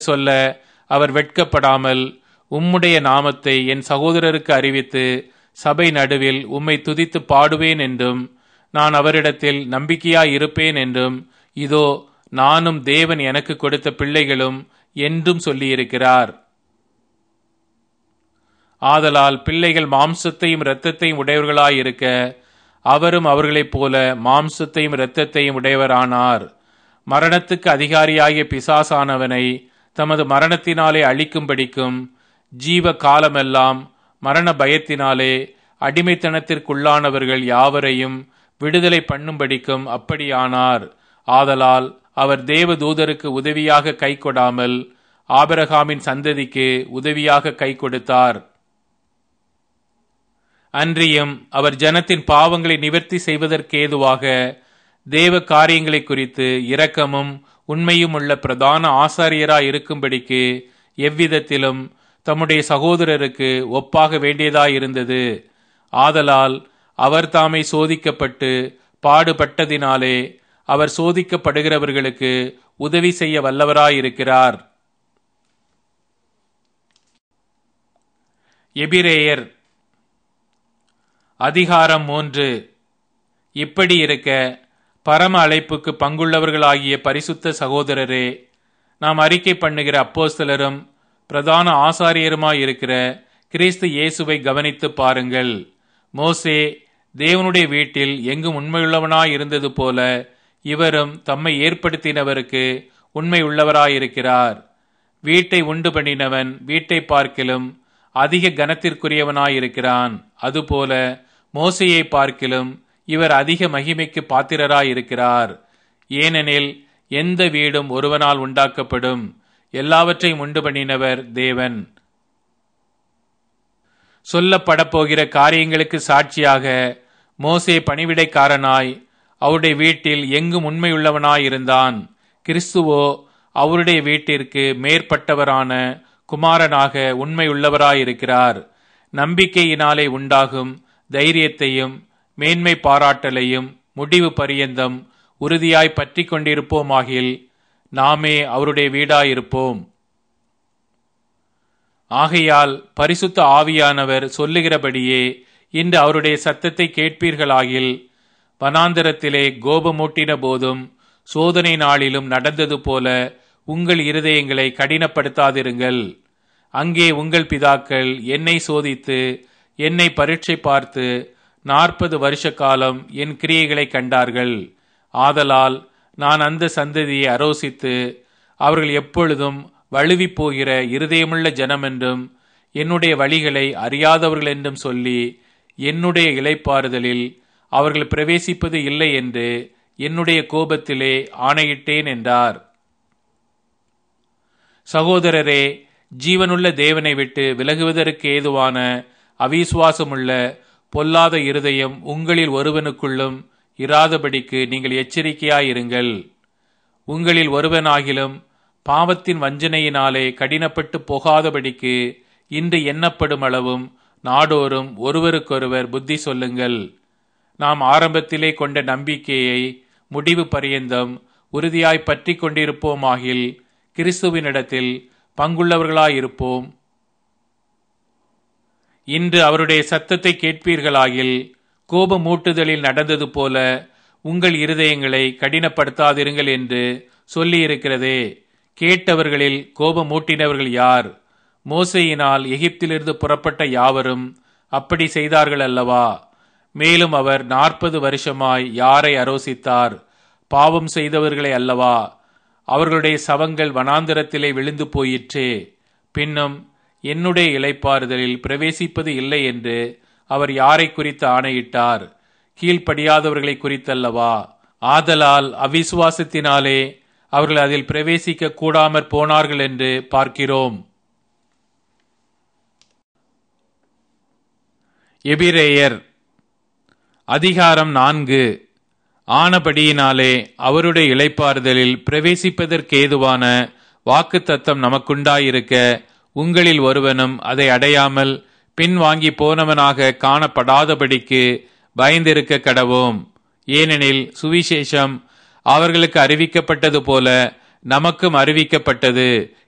சொல்ல அவர் வெட்கப்படாமல் உம்முடைய நாமத்தை என் சகோதரருக்கு அறிவித்து சபை நடுவில் உம்மை துதித்து பாடுவேன் என்றும் நான் அவரிடத்தில் நம்பிக்கையாய் இருப்பேன் என்றும் இதோ நானும் தேவன் எனக்கு கொடுத்த பிள்ளைகளும் என்றும் சொல்லியிருக்கிறார் ஆதலால் பிள்ளைகள் மாம்சத்தையும் இரத்தத்தையும் உடையவர்களாயிருக்க அவரும் அவர்களைப் போல மாம்சத்தையும் இரத்தத்தையும் உடையவரானார் மரணத்துக்கு அதிகாரியாகிய பிசாசானவனை தமது மரணத்தினாலே அழிக்கும்படிக்கும் ஜீவ காலமெல்லாம் மரண பயத்தினாலே அடிமைத்தனத்திற்குள்ளானவர்கள் யாவரையும் விடுதலை பண்ணும்படிக்கும் அப்படியானார் ஆதலால் அவர் தேவ தூதருக்கு உதவியாக கை கொடாமல் ஆபரகாமின் சந்ததிக்கு உதவியாக கை கொடுத்தார் அன்றியும் அவர் ஜனத்தின் பாவங்களை நிவர்த்தி செய்வதற்கேதுவாக தேவ காரியங்களை குறித்து இரக்கமும் உண்மையும் உள்ள பிரதான ஆசாரியராய் இருக்கும்படிக்கு எவ்விதத்திலும் தம்முடைய சகோதரருக்கு ஒப்பாக வேண்டியதாயிருந்தது ஆதலால் அவர் தாமே சோதிக்கப்பட்டு பாடுபட்டதினாலே அவர் சோதிக்கப்படுகிறவர்களுக்கு உதவி செய்ய வல்லவராயிருக்கிறார் எபிரேயர் அதிகாரம் மூன்று இப்படி இருக்க பரம அழைப்புக்கு பங்குள்ளவர்களாகிய பரிசுத்த சகோதரரே நாம் அறிக்கை பண்ணுகிற அப்போஸ்தலரும் பிரதான ஆசாரியருமாயிருக்கிற கிறிஸ்து இயேசுவை கவனித்து பாருங்கள் மோசே தேவனுடைய வீட்டில் எங்கும் உண்மையுள்ளவனாய் இருந்தது போல இவரும் தம்மை ஏற்படுத்தினவருக்கு உண்மை உள்ளவராயிருக்கிறார் வீட்டை உண்டு பண்ணினவன் வீட்டை பார்க்கிலும் அதிக கனத்திற்குரியவனாயிருக்கிறான் அதுபோல மோசையை பார்க்கிலும் இவர் அதிக மகிமைக்கு பாத்திரராயிருக்கிறார் ஏனெனில் எந்த வீடும் ஒருவனால் உண்டாக்கப்படும் எல்லாவற்றையும் உண்டு பண்ணினவர் தேவன் சொல்லப்படப் போகிற காரியங்களுக்கு சாட்சியாக மோசே பணிவிடைக்காரனாய் அவருடைய வீட்டில் எங்கும் உண்மையுள்ளவனாயிருந்தான் கிறிஸ்துவோ அவருடைய வீட்டிற்கு மேற்பட்டவரான குமாரனாக உண்மையுள்ளவராயிருக்கிறார் நம்பிக்கையினாலே உண்டாகும் தைரியத்தையும் மேன்மை பாராட்டலையும் முடிவு பரியந்தம் உறுதியாய் பற்றி கொண்டிருப்போமாகில் நாமே அவருடைய வீடாயிருப்போம் ஆகையால் பரிசுத்த ஆவியானவர் சொல்லுகிறபடியே இன்று அவருடைய சத்தத்தை கேட்பீர்களாகில் வனாந்தரத்திலே கோபமூட்டின போதும் சோதனை நாளிலும் நடந்தது போல உங்கள் இருதயங்களை கடினப்படுத்தாதிருங்கள் அங்கே உங்கள் பிதாக்கள் என்னை சோதித்து என்னை பரீட்சை பார்த்து நாற்பது வருஷ காலம் என் கிரியைகளை கண்டார்கள் ஆதலால் நான் அந்த சந்ததியை அரோசித்து அவர்கள் எப்பொழுதும் வழுவி போகிற இருதயமுள்ள ஜனம் என்றும் என்னுடைய வழிகளை அறியாதவர்கள் என்றும் சொல்லி என்னுடைய இலைப்பாறுதலில் அவர்கள் பிரவேசிப்பது இல்லை என்று என்னுடைய கோபத்திலே ஆணையிட்டேன் என்றார் சகோதரரே ஜீவனுள்ள தேவனை விட்டு விலகுவதற்கு ஏதுவான அவிசுவாசமுள்ள பொல்லாத இருதயம் உங்களில் ஒருவனுக்குள்ளும் இராதபடிக்கு நீங்கள் எச்சரிக்கையாயிருங்கள் உங்களில் ஒருவனாகிலும் பாவத்தின் வஞ்சனையினாலே கடினப்பட்டு போகாதபடிக்கு இன்று எண்ணப்படும் அளவும் நாடோறும் ஒருவருக்கொருவர் புத்தி சொல்லுங்கள் நாம் ஆரம்பத்திலே கொண்ட நம்பிக்கையை முடிவு பரியந்தம் உறுதியாய் பற்றி கொண்டிருப்போமாகில் கிறிஸ்துவினிடத்தில் பங்குள்ளவர்களாயிருப்போம் இன்று அவருடைய சத்தத்தை கேட்பீர்களாகில் கோபமூட்டுதலில் நடந்தது போல உங்கள் இருதயங்களை கடினப்படுத்தாதிருங்கள் என்று சொல்லியிருக்கிறதே கேட்டவர்களில் கோபமூட்டினவர்கள் யார் மோசையினால் எகிப்திலிருந்து புறப்பட்ட யாவரும் அப்படி செய்தார்கள் அல்லவா மேலும் அவர் நாற்பது வருஷமாய் யாரை அரோசித்தார் பாவம் செய்தவர்களை அல்லவா அவர்களுடைய சவங்கள் வனாந்திரத்திலே விழுந்து போயிற்றே பின்னும் என்னுடைய இலைப்பாறுதலில் பிரவேசிப்பது இல்லை என்று அவர் யாரை குறித்து ஆணையிட்டார் கீழ்ப்படியாதவர்களை குறித்தல்லவா ஆதலால் அவிசுவாசத்தினாலே அவர்கள் அதில் பிரவேசிக்க கூடாமற் போனார்கள் என்று பார்க்கிறோம் எபிரேயர் அதிகாரம் நான்கு ஆனபடியினாலே அவருடைய இளைப்பாறுதலில் பிரவேசிப்பதற்கேதுவான வாக்கு தத்தம் நமக்குண்டாயிருக்க உங்களில் ஒருவனும் அதை அடையாமல் பின் வாங்கி போனவனாக காணப்படாதபடிக்கு பயந்திருக்க கடவோம் ஏனெனில் சுவிசேஷம் அவர்களுக்கு அறிவிக்கப்பட்டது போல நமக்கும் அறிவிக்கப்பட்டது